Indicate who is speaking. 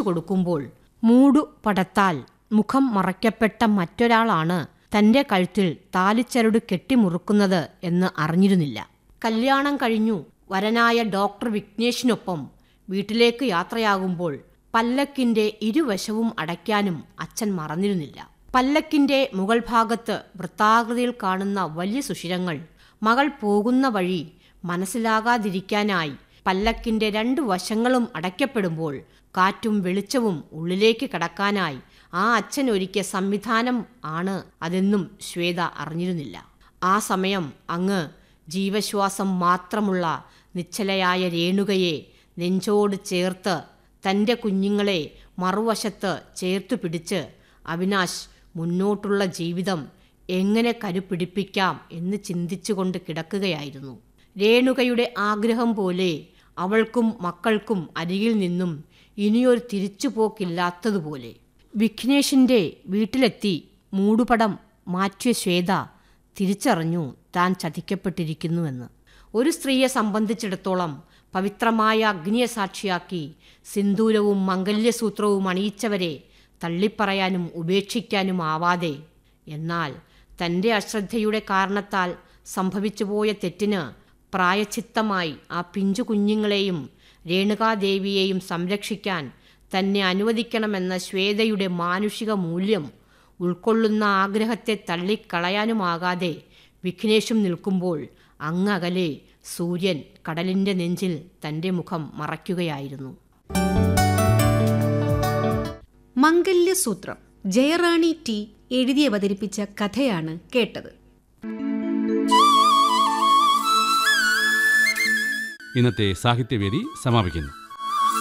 Speaker 1: കൊടുക്കുമ്പോൾ മൂടുപടത്താൽ മുഖം മറയ്ക്കപ്പെട്ട മറ്റൊരാളാണ് തന്റെ കഴുത്തിൽ താലിച്ചരട് കെട്ടിമുറുക്കുന്നത് എന്ന് അറിഞ്ഞിരുന്നില്ല കല്യാണം കഴിഞ്ഞു വരനായ ഡോക്ടർ വിഘ്നേഷിനൊപ്പം വീട്ടിലേക്ക് യാത്രയാകുമ്പോൾ പല്ലക്കിന്റെ ഇരുവശവും അടയ്ക്കാനും അച്ഛൻ മറന്നിരുന്നില്ല പല്ലക്കിന്റെ മുകൾ ഭാഗത്ത് വൃത്താകൃതിയിൽ കാണുന്ന വലിയ സുഷിരങ്ങൾ മകൾ പോകുന്ന വഴി മനസ്സിലാകാതിരിക്കാനായി പല്ലക്കിന്റെ രണ്ടു വശങ്ങളും അടയ്ക്കപ്പെടുമ്പോൾ കാറ്റും വെളിച്ചവും ഉള്ളിലേക്ക് കടക്കാനായി ആ അച്ഛൻ ഒരുക്കിയ സംവിധാനം ആണ് അതെന്നും ശ്വേത അറിഞ്ഞിരുന്നില്ല ആ സമയം അങ്ങ് ജീവശ്വാസം മാത്രമുള്ള നിശ്ചലയായ രേണുകയെ നെഞ്ചോട് ചേർത്ത് തൻ്റെ കുഞ്ഞുങ്ങളെ മറുവശത്ത് ചേർത്തു പിടിച്ച് അവിനാശ് മുന്നോട്ടുള്ള ജീവിതം എങ്ങനെ കരുപിടിപ്പിക്കാം എന്ന് ചിന്തിച്ചുകൊണ്ട് കിടക്കുകയായിരുന്നു രേണുകയുടെ ആഗ്രഹം പോലെ അവൾക്കും മക്കൾക്കും അരികിൽ നിന്നും ഇനിയൊരു തിരിച്ചുപോക്കില്ലാത്തതുപോലെ വിഘ്നേഷിന്റെ വീട്ടിലെത്തി മൂടുപടം മാറ്റിയ ശ്വേത തിരിച്ചറിഞ്ഞു താൻ ചതിക്കപ്പെട്ടിരിക്കുന്നുവെന്ന് ഒരു സ്ത്രീയെ സംബന്ധിച്ചിടത്തോളം പവിത്രമായ അഗ്നിയെ സാക്ഷിയാക്കി സിന്ദൂരവും മംഗല്യസൂത്രവും അണിയിച്ചവരെ തള്ളിപ്പറയാനും ഉപേക്ഷിക്കാനും ആവാതെ എന്നാൽ തൻ്റെ അശ്രദ്ധയുടെ കാരണത്താൽ സംഭവിച്ചുപോയ തെറ്റിന് പ്രായച്ചിത്തമായി ആ പിഞ്ചു കുഞ്ഞുങ്ങളെയും രേണുകാദേവിയെയും സംരക്ഷിക്കാൻ തന്നെ അനുവദിക്കണമെന്ന ശ്വേതയുടെ മാനുഷിക മൂല്യം ഉൾക്കൊള്ളുന്ന ആഗ്രഹത്തെ തള്ളിക്കളയാനുമാകാതെ വിഘ്നേഷും നിൽക്കുമ്പോൾ അങ്ങകലെ സൂര്യൻ കടലിൻ്റെ നെഞ്ചിൽ തൻ്റെ മുഖം മറയ്ക്കുകയായിരുന്നു
Speaker 2: മംഗല്യസൂത്രം ജയറാണി ടി എഴുതി അവതരിപ്പിച്ച കഥയാണ് കേട്ടത്
Speaker 3: ഇന്നത്തെ സാഹിത്യവേദി സമാപിക്കുന്നു